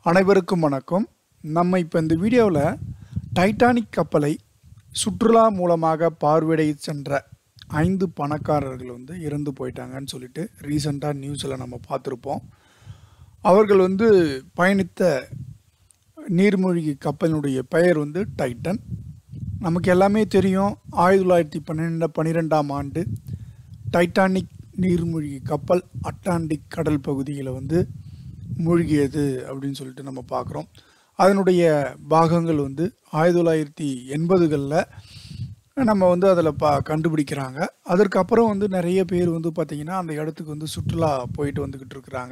அனைவருக்கும் வணக்கம் நம்ம இப்போ இந்த வீடியோவில் டைட்டானிக் கப்பலை சுற்றுலா மூலமாக பார்வையிட சென்ற ஐந்து பணக்காரர்கள் வந்து இறந்து போயிட்டாங்கன்னு சொல்லிட்டு ரீசெண்டாக நியூஸில் நம்ம பார்த்துருப்போம் அவர்கள் வந்து பயணித்த நீர்மூழ்கி கப்பலினுடைய பெயர் வந்து டைட்டன் நமக்கு எல்லாமே தெரியும் ஆயிரத்தி தொள்ளாயிரத்தி பன்னெண்டு பன்னிரெண்டாம் ஆண்டு டைட்டானிக் நீர்மூழ்கி கப்பல் அட்லாண்டிக் கடல் பகுதியில் வந்து மூழ்கியது அப்படின்னு சொல்லிட்டு நம்ம பார்க்குறோம் அதனுடைய பாகங்கள் வந்து ஆயிரத்தி தொள்ளாயிரத்தி எண்பதுகளில் நம்ம வந்து அதில் பா கண்டுபிடிக்கிறாங்க அதற்கப்புறம் வந்து நிறைய பேர் வந்து பார்த்திங்கன்னா அந்த இடத்துக்கு வந்து சுற்றுலா போயிட்டு வந்துக்கிட்டு இருக்கிறாங்க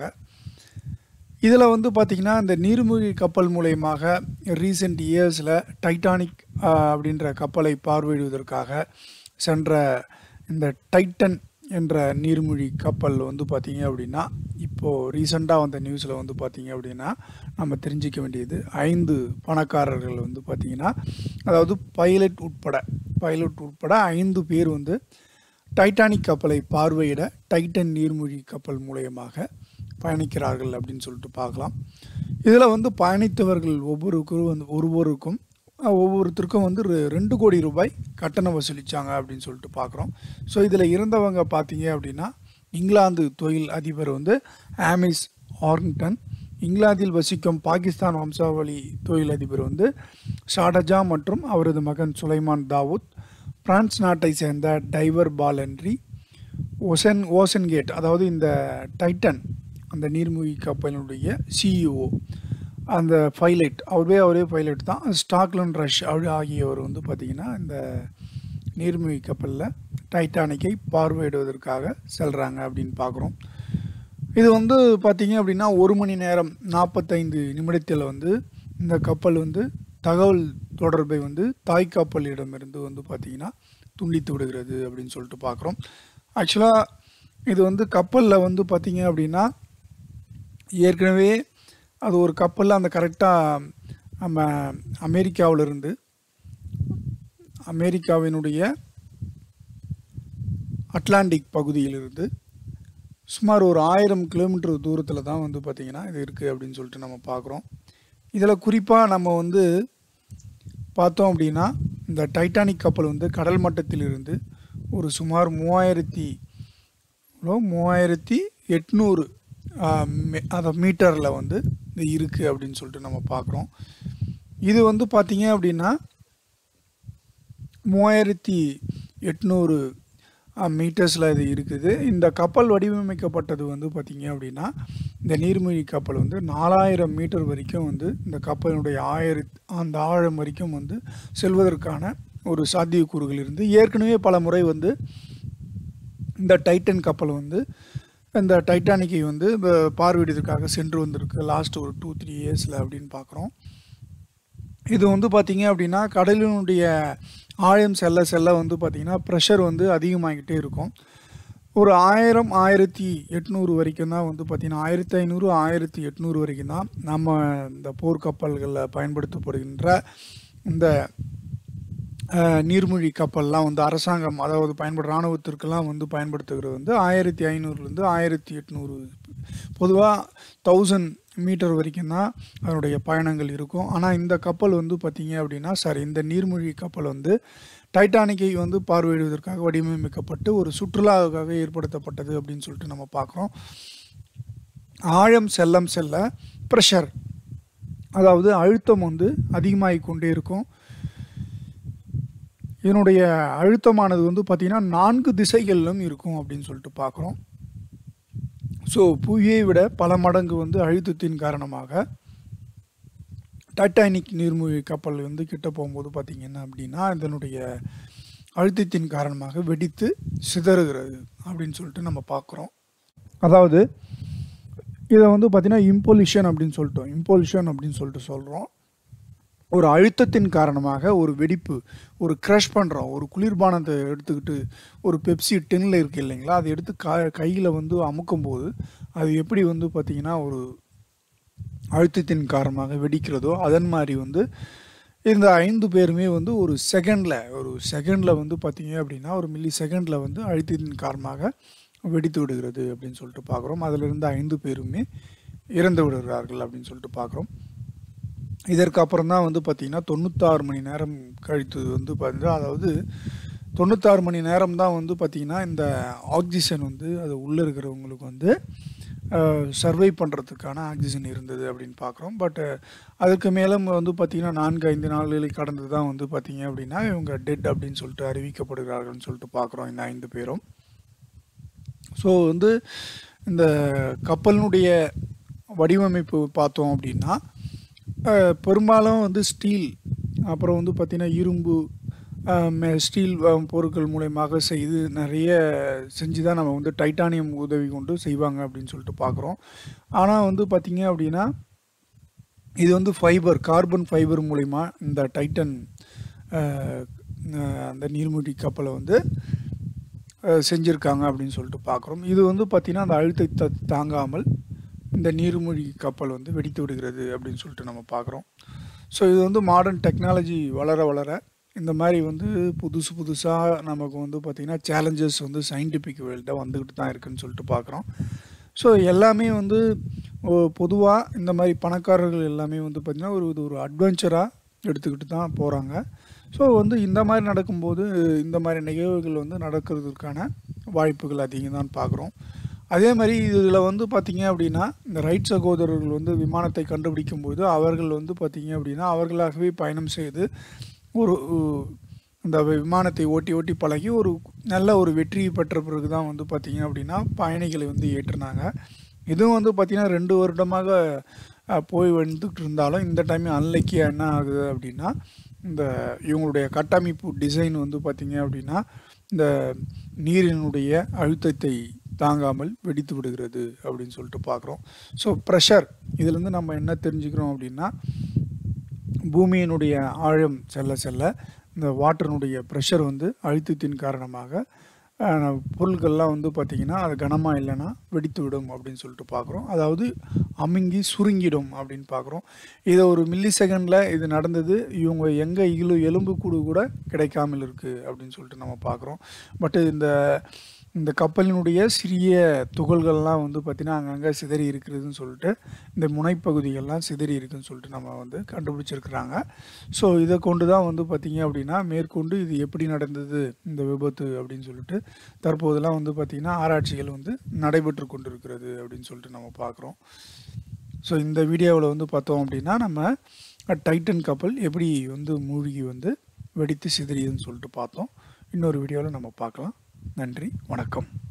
இதில் வந்து பார்த்திங்கன்னா இந்த நீர்மூழ்கி கப்பல் மூலயமாக ரீசெண்ட் இயர்ஸில் டைட்டானிக் ஆஹ், அப்படின்ற கப்பலை பார்வையிடுவதற்காக சென்ற இந்த டைட்டன் என்ற நீர்மூழ்கி கப்பல் வந்து பார்த்திங்க அப்படின்னா இப்போது ரீசெண்டாக வந்த நியூஸில் வந்து பார்த்திங்க அப்படின்னா நம்ம தெரிஞ்சிக்க வேண்டியது ஐந்து பணக்காரர்கள் வந்து பார்த்திங்கன்னா அதாவது பைலட் உட்பட பைலட் உட்பட ஐந்து பேர் வந்து டைட்டானிக் கப்பலை பார்வையிட டைட்டன் நீர்மூழ்கி கப்பல் மூலயமாக பயணிக்கிறார்கள் அப்படின்னு சொல்லிட்டு பார்க்கலாம் இதில் வந்து பயணித்தவர்கள் ஒவ்வொருக்கும் வந்து ஒவ்வொருக்கும் அஹ், ஒவ்வொருத்தருக்கும் வந்து ரெ- ரெண்டு கோடி ரூபாய் கட்டணம் வசூலித்தாங்க அப்படின்னு சொல்லிட்டு பார்க்குறோம் ஸோ இதில் இருந்தவங்க பார்த்தீங்க அப்படின்னா இங்கிலாந்து தொழில் அதிபர் வந்து ஆமிஸ் ஆர்ங்டன் இங்கிலாந்தில் வசிக்கும் பாகிஸ்தான் வம்சாவளி தொழில் அதிபர் வந்து ஷாடஜா மற்றும் அவரது மகன் சுலைமான் தாவூத் பிரான்ஸ் நாட்டை சேர்ந்த டைவர் பாலன்ரி ஓசன் ஓசன் கேட் அதாவது இந்த டைட்டன் அந்த நீர்மூழ்கி கப்பலினுடைய சிஇஓ அந்த பைலட் அவரே அவரே பைலட் தான் ஸ்டாக்லன் ரஷ் அப்படி ஆகியவர் வந்து பார்த்திங்கன்னா இந்த நீர்மூழ்கி கப்பலில் டைட்டானிக்கை பார்வையிடுவதற்காக செல்கிறாங்க அப்படின்னு பார்க்குறோம் இது வந்து பார்த்தீங்க அப்படின்னா ஒரு மணி நேரம் நாற்பத்தைந்து நிமிடத்தில் வந்து இந்த கப்பல் வந்து தகவல் தொடர்பை வந்து தாய் கப்பலிடமிருந்து வந்து பார்த்தீங்கன்னா துண்டித்து விடுகிறது அப்படின்னு சொல்லிட்டு பார்க்குறோம் ஆக்சுவலாக இது வந்து கப்பலில் வந்து பார்த்தீங்க அப்படின்னா ஏற்கனவே அது ஒரு கப்பலில் அந்த கரெக்டாக நம்ம அமெரிக்காவிலிருந்து அமெரிக்காவினுடைய அட்லாண்டிக் பகுதியிலிருந்து சுமார் ஒரு ஆயிரம் கிலோமீட்டர் தூரத்தில் தான் வந்து பார்த்திங்கன்னா இது இருக்குது அப்படின்னு சொல்லிட்டு நம்ம பார்க்குறோம் இதில் குறிப்பாக நம்ம வந்து பார்த்தோம் அப்படின்னா இந்த டைட்டானிக் கப்பல் வந்து கடல் மட்டத்திலிருந்து ஒரு சுமார் மூவாயிரத்தி எவ்வளோ மூவாயிரத்தி எட்நூறு அதை மீட்டரில் வந்து இது இருக்குது அப்படின்னு சொல்லிட்டு நம்ம பார்க்குறோம் இது வந்து பார்த்தீங்க அப்படின்னா மூவாயிரத்தி எட்நூறு மீட்டர்ஸில் இது இருக்குது இந்த கப்பல் வடிவமைக்கப்பட்டது வந்து பார்த்திங்க அப்படின்னா இந்த நீர்மூழ்கி கப்பல் வந்து நாலாயிரம் மீட்டர் வரைக்கும் வந்து இந்த கப்பலினுடைய ஆயிர அந்த ஆழம் வரைக்கும் வந்து செல்வதற்கான ஒரு சாத்தியக்கூறுகள் இருந்து ஏற்கனவே பல முறை வந்து இந்த டைட்டன் கப்பல் வந்து இந்த டைட்டானிக்கை வந்து ப- பார்வையிடுவதற்காக சென்று வந்திருக்கு லாஸ்ட் ஒரு டூ த்ரீ இயர்ஸில் அப்படின்னு பார்க்குறோம் இது வந்து பார்த்தீங்க அப்படின்னா கடலினுடைய ஆழம் செல்ல செல்ல வந்து பார்த்தீங்கன்னா ப்ரெஷர் வந்து அதிகமாகிட்டே இருக்கும் ஒரு ஆயிரம் ஆயிரத்தி எட்நூறு வரைக்கும் தான் வந்து பார்த்தீங்கன்னா ஆயிரத்தி ஐநூறு ஆயிரத்தி எட்நூறு வரைக்கும் தான் நம்ம இந்த போர்க்கப்பல்களில் பயன்படுத்தப்படுகின்ற இந்த அஹ், நீர்மூழ்கி கப்பல்லாம் வந்து அரசாங்கம் அதாவது பயன்படுற இராணுவத்திற்கெல்லாம் வந்து பயன்படுத்துகிறது வந்து ஆயிரத்தி ஐநூறுலேருந்து ஆயிரத்தி எட்நூறு பொதுவாக தௌசண்ட் மீட்டர் வரைக்கும் தான் அதனுடைய பயணங்கள் இருக்கும் ஆனால் இந்த கப்பல் வந்து பார்த்தீங்க அப்படின்னா சாரி இந்த நீர்மூழ்கி கப்பல் வந்து டைட்டானிக்கை வந்து பார்வையிடுவதற்காக வடிவமைக்கப்பட்டு ஒரு சுற்றுலாவுக்காக ஏற்படுத்தப்பட்டது அப்படின்னு சொல்லிட்டு நம்ம பார்க்குறோம் ஆழம் செல்லம் செல்ல ப்ரெஷர் அதாவது அழுத்தம் வந்து அதிகமாகிக் கொண்டே இருக்கும் இதனுடைய அழுத்தமானது வந்து பார்த்திங்கன்னா நான்கு திசைகளிலும் இருக்கும் அப்படின்னு சொல்லிட்டு பார்க்குறோம் ஸோ புவியை விட பல மடங்கு வந்து அழுத்தத்தின் காரணமாக டைட்டானிக் நீர்மூழ்கி கப்பல் வந்து கிட்ட போகும்போது பார்த்திங்கன்னா அப்படின்னா இதனுடைய அழுத்தத்தின் காரணமாக வெடித்து சிதறுகிறது அப்படின்னு சொல்லிட்டு நம்ம பார்க்குறோம் அதாவது இதை வந்து பார்த்திங்கன்னா இம்போலிஷன் அப்படின்னு சொல்லிட்டோம் இம்போலிஷன் அப்படின்னு சொல்லிட்டு சொல்கிறோம் ஒரு அழுத்தத்தின் காரணமாக ஒரு வெடிப்பு ஒரு க்ரஷ் பண்ணுறோம் ஒரு குளிர்பானத்தை எடுத்துக்கிட்டு ஒரு பெப்சி டென்னில் இருக்கு இல்லைங்களா அதை எடுத்து கா கையில் வந்து அமுக்கும்போது அது எப்படி வந்து பார்த்திங்கன்னா ஒரு அழுத்தத்தின் காரணமாக வெடிக்கிறதோ அதன் மாதிரி வந்து இந்த ஐந்து பேருமே வந்து ஒரு செகண்டில் ஒரு செகண்டில் வந்து பார்த்தீங்க அப்படின்னா ஒரு மில்லி செகண்டில் வந்து அழுத்தத்தின் காரணமாக வெடித்து விடுகிறது அப்படின்னு சொல்லிட்டு பார்க்குறோம் அதிலிருந்து ஐந்து பேருமே இறந்து விடுகிறார்கள் அப்படின்னு சொல்லிட்டு பார்க்குறோம் இதற்கு அப்புறம் தான் வந்து பார்த்திங்கன்னா தொண்ணூத்தாறு மணி நேரம் கழித்து வந்து பார்த்தீங்கன்னா அதாவது தொண்ணூத்தாறு மணி நேரம் தான் வந்து பார்த்திங்கன்னா இந்த ஆக்சிஜன் வந்து அது உள்ளே இருக்கிறவங்களுக்கு வந்து சர்வை பண்ணுறதுக்கான ஆக்சிஜன் இருந்தது அப்படின்னு பார்க்குறோம் பட் அதுக்கு மேலே வந்து பார்த்திங்கன்னா நான்கு ஐந்து நாள்களை கடந்து தான் வந்து பார்த்திங்க அப்படின்னா இவங்க டெட் அப்படின்னு சொல்லிட்டு அறிவிக்கப்படுகிறார்கள்னு சொல்லிட்டு பார்க்குறோம் இந்த ஐந்து பேரும் ஸோ வந்து இந்த கப்பலினுடைய வடிவமைப்பு பார்த்தோம் அப்படின்னா அஹ், பெரும்பாலும் வந்து ஸ்டீல் அப்புறம் வந்து பார்த்திங்கன்னா இரும்பு அஹ், மெ- ஸ்டீல் அஹ், பொருட்கள் மூலயமாக செய்து நிறைய செஞ்சு தான் நம்ம வந்து டைட்டானியம் உதவி கொண்டு செய்வாங்க அப்படின்னு சொல்லிட்டு பார்க்குறோம் ஆனால் வந்து பார்த்திங்க அப்படின்னா இது வந்து ஃபைபர் கார்பன் ஃபைபர் மூலிமா இந்த டைட்டன் அஹ், அஹ், அந்த நீர்மூழ்கி கப்பலை வந்து அஹ், செஞ்சுருக்காங்க அப்படின்னு சொல்லிட்டு பார்க்குறோம் இது வந்து பார்த்திங்கன்னா அந்த அழுத்தத்தை தாங்காமல் இந்த நீர்மூழ்கி கப்பல் வந்து வெடித்து விடுகிறது அப்படின்னு சொல்லிட்டு நம்ம பார்க்குறோம் ஸோ இது வந்து மாடர்ன் டெக்னாலஜி வளர வளர இந்த மாதிரி வந்து புதுசு புதுசாக நமக்கு வந்து பார்த்திங்கன்னா சேலஞ்சஸ் வந்து சயின்டிஃபிக் வேல்டாக வந்துக்கிட்டு தான் இருக்குன்னு சொல்லிட்டு பார்க்குறோம் ஸோ எல்லாமே வந்து பொதுவாக இந்த மாதிரி பணக்காரர்கள் எல்லாமே வந்து பார்த்திங்கன்னா ஒரு இது ஒரு அட்வென்ச்சராக எடுத்துக்கிட்டு தான் போகிறாங்க ஸோ வந்து இந்த மாதிரி நடக்கும்போது இந்த மாதிரி நிகழ்வுகள் வந்து நடக்கிறதுக்கான வாய்ப்புகள் அதிகம் தான் பார்க்குறோம் அதே மாதிரி இதில் வந்து பார்த்தீங்க அப்படின்னா இந்த ரைட் சகோதரர்கள் வந்து விமானத்தை கண்டுபிடிக்கும் போது அவர்கள் வந்து பார்த்தீங்க அப்படின்னா அவர்களாகவே பயணம் செய்து ஒரு இந்த விமானத்தை ஓட்டி ஓட்டி பழகி ஒரு நல்ல ஒரு வெற்றி பெற்ற பிறகு தான் வந்து பார்த்தீங்க அப்படின்னா பயணிகளை வந்து ஏற்றுனாங்க இதுவும் வந்து பார்த்திங்கன்னா ரெண்டு வருடமாக அஹ், போய் வந்துட்டு இருந்தாலும் இந்த டைம் அன்லைக்கியாக என்ன ஆகுது அப்படின்னா இந்த இவங்களுடைய கட்டமைப்பு டிசைன் வந்து பார்த்திங்க அப்படின்னா இந்த நீரினுடைய அழுத்தத்தை தாங்காமல் வெடித்து விடுகிறது அப்படின்னு சொல்லிட்டு பார்க்குறோம் ஸோ ப்ரெஷர் இதுலேருந்து நம்ம என்ன தெரிஞ்சுக்கிறோம் அப்படின்னா பூமியினுடைய ஆழம் செல்ல செல்ல இந்த வாட்டரினுடைய ப்ரெஷர் வந்து அழுத்தத்தின் காரணமாக அஹ், பொருட்கள்லாம் வந்து பார்த்திங்கன்னா அது கனமாக இல்லைன்னா வெடித்து விடும் அப்படின்னு சொல்லிட்டு பார்க்குறோம் அதாவது அமுங்கி சுருங்கிடும் அப்படின்னு பார்க்குறோம் இதை ஒரு மில்லி செகண்டில் இது நடந்தது இவங்க எங்கே இழு எலும்பு கூடு கூட கிடைக்காமல் இருக்குது அப்படின்னு சொல்லிட்டு நம்ம பார்க்குறோம் பட் இந்த இந்த கப்பலினுடைய சிறிய துகள்கள்லாம் வந்து பார்த்திங்கன்னா அங்கங்கே சிதறி இருக்கிறதுன்னு சொல்லிட்டு இந்த முனைப்பகுதிகள்லாம் சிதறி இருக்குன்னு சொல்லிட்டு நம்ம வந்து கண்டுபிடிச்சிருக்கிறாங்க ஸோ இதை கொண்டு தான் வந்து பார்த்திங்க அப்படின்னா மேற்கொண்டு இது எப்படி நடந்தது இந்த விபத்து அப்படின்னு சொல்லிட்டு தற்போதெல்லாம் வந்து பார்த்திங்கன்னா ஆராய்ச்சிகள் வந்து நடைபெற்று கொண்டிருக்கிறது அப்படின்னு சொல்லிட்டு நம்ம பார்க்குறோம் ஸோ இந்த வீடியோவில் வந்து பார்த்தோம் அப்படின்னா நம்ம டைட்டன் கப்பல் எப்படி வந்து மூழ்கி வந்து வெடித்து சிதறியதுன்னு சொல்லிட்டு பார்த்தோம் இன்னொரு வீடியோவில் நம்ம பார்க்கலாம் நன்றி வணக்கம்